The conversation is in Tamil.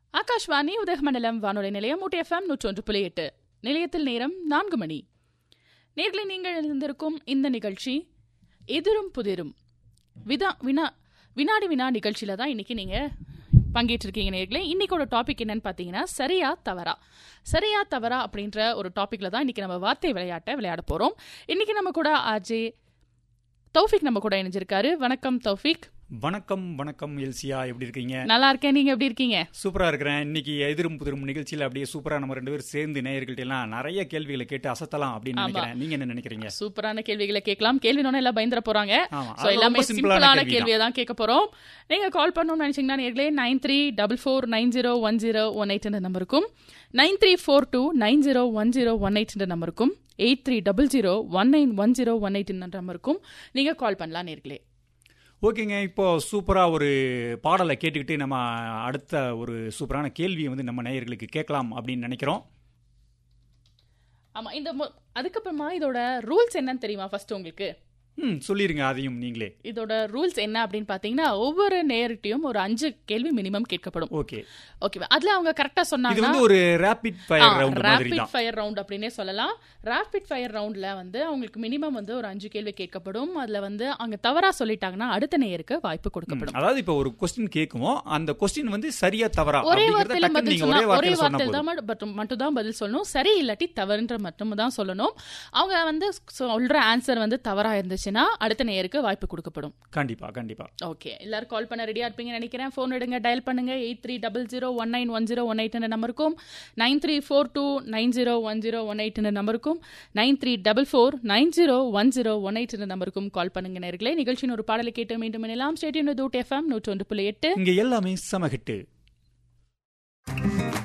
ஆகாஷ்வாணி உதகமண்டலம் வானொலி நிலையம் ஊட்டி எஃப்எம் நூற்றொன்று புள்ளி எட்டு நிலையத்தில் நேரம் நான்கு மணி நேர்களை நீங்கள் இருந்திருக்கும் இந்த நிகழ்ச்சி எதிரும் புதிரும் விதா வினா வினாடி வினா நிகழ்ச்சியில தான் இன்னைக்கு நீங்க பங்கேற்றிருக்கீங்க நேர்களே இன்னைக்கோட டாபிக் என்னன்னு பார்த்தீங்கன்னா சரியா தவறா சரியா தவறா அப்படின்ற ஒரு டாபிக்ல தான் இன்னைக்கு நம்ம வார்த்தை விளையாட்டை விளையாட போறோம் இன்னைக்கு நம்ம கூட ஆஜே தௌஃபிக் நம்ம கூட இணைஞ்சிருக்காரு வணக்கம் தௌஃபிக் வணக்கம் வணக்கம் எல்சியா எப்படி இருக்கீங்க நல்லா இருக்கேன் நீங்க எப்படி இருக்கீங்க சூப்பரா இருக்கிறேன் இன்னைக்கு எதிரும் புதிரும் நிகழ்ச்சியில அப்படியே சூப்பரா நம்ம ரெண்டு பேரும் சேர்ந்து நேயர்கள்ட்ட எல்லாம் நிறைய கேள்விகளை கேட்டு அசத்தலாம் அப்படின்னு நினைக்கிறேன் நீங்க என்ன நினைக்கிறீங்க சூப்பரான கேள்விகளை கேட்கலாம் கேள்வி ஒன்றும் எல்லாம் பயந்துட போறாங்க ஆமா, சோ அது எல்லாமே ரொம்ப சிம்பிளான சிம்பிளான கேள்வி கேள்வியை தான் கேட்க போறோம் நீங்க கால் பண்ணணும்னு நினைச்சீங்கன்னா நேர்களே nine three double four nine zero one zero one eight நம்பருக்கும் nine three four two nine zero one zero one eight நம்பருக்கும் eight three double zero one nine one zero one eight நம்பருக்கும் நீங்க கால் பண்ணலாம் நேர்களே ஓகேங்க இப்போ சூப்பரா ஒரு பாடலை கேட்டுக்கிட்டு நம்ம அடுத்த ஒரு சூப்பரான கேள்வியை வந்து நம்ம நேயர்களுக்கு கேட்கலாம் அப்படின்னு நினைக்கிறோம் ஆமா இந்த மொ- அதுக்கப்புறமா இதோட ரூல்ஸ் என்னன்னு தெரியுமா ஃபர்ஸ்ட் உங்களுக்கு ம் சொல்லிருங்க அதையும் நீங்களே இதோட ரூல்ஸ் என்ன அப்படின்னு பாத்தீங்கன்னா ஒவ்வொரு நேர்கிட்டயும் ஒரு அஞ்சு கேள்வி மினிமம் கேட்கப்படும் ஓகே ஓகேவா அதுல அவங்க கரெக்டா இது சொன்னாங்கன்னா வந்து ஒரு ரேபிட் ஃபயர் ரவுண்ட் மாதிரி ரேபிட் தான் ஃபயர் ரவுண்ட் அப்படின்னே சொல்லலாம் ரேபிட் ஃபயர் ரவுண்ட்ல வந்து அவங்களுக்கு மினிமம் வந்து ஒரு அஞ்சு கேள்வி கேட்கப்படும் அதுல வந்து அவங்க தவறா சொல்லிட்டாங்கன்னா அடுத்த நேயருக்கு வாய்ப்பு கொடுக்கப்படும் அதாவது இப்போ ஒரு கொஸ்டின் கேட்குவோம் அந்த கொஸ்டின் வந்து சரியா தவறா ஒரே அப்படிங்கறத வார்த்தையில டக்குன்னு பதில் நீங்க சொன்னா ஒரே ஒரே வார்த்தையில சொன்னா வார்த்தையில் போதும் தான் மட்டும் மட்டும் தான் பதில் சொல்லணும் சரி இல்லாட்டி தவறுன்ற மட்டும் தான் சொல்லணும் அவங்க வந்து சொல்ற ஆன்சர் வந்து தவறா இருந்துச்சுன்னா அடுத்த நேயருக்கு வாய்ப்பு கொடுக்கப்படும் கண்டிப்பா கண்டிப்பா ஓகே எல்லாரும் கால் பண்ண ரெடியா இருப்பீங்கன்னு நினைக்கிறேன் ஃபோன் எடுங்க டயல் பண்ணுங்க eight three double zero one nine one zero one eight நம்பருக்கும் nine three four two nine zero one zero one eight நம்பருக்கும் nine three double four nine zero one zero one eight நம்பருக்கும் கால் பண்ணுங்க நேர்களே நிகழ்ச்சியின் ஒரு பாடலை கேட்டு மீண்டும் இணையலாம் ஸ்டேடியம் தூட் எஃப்எம் நூற்றி ஒன்று புள்ளி எட்டு இங்க எல்லாமே சமஹிட்டு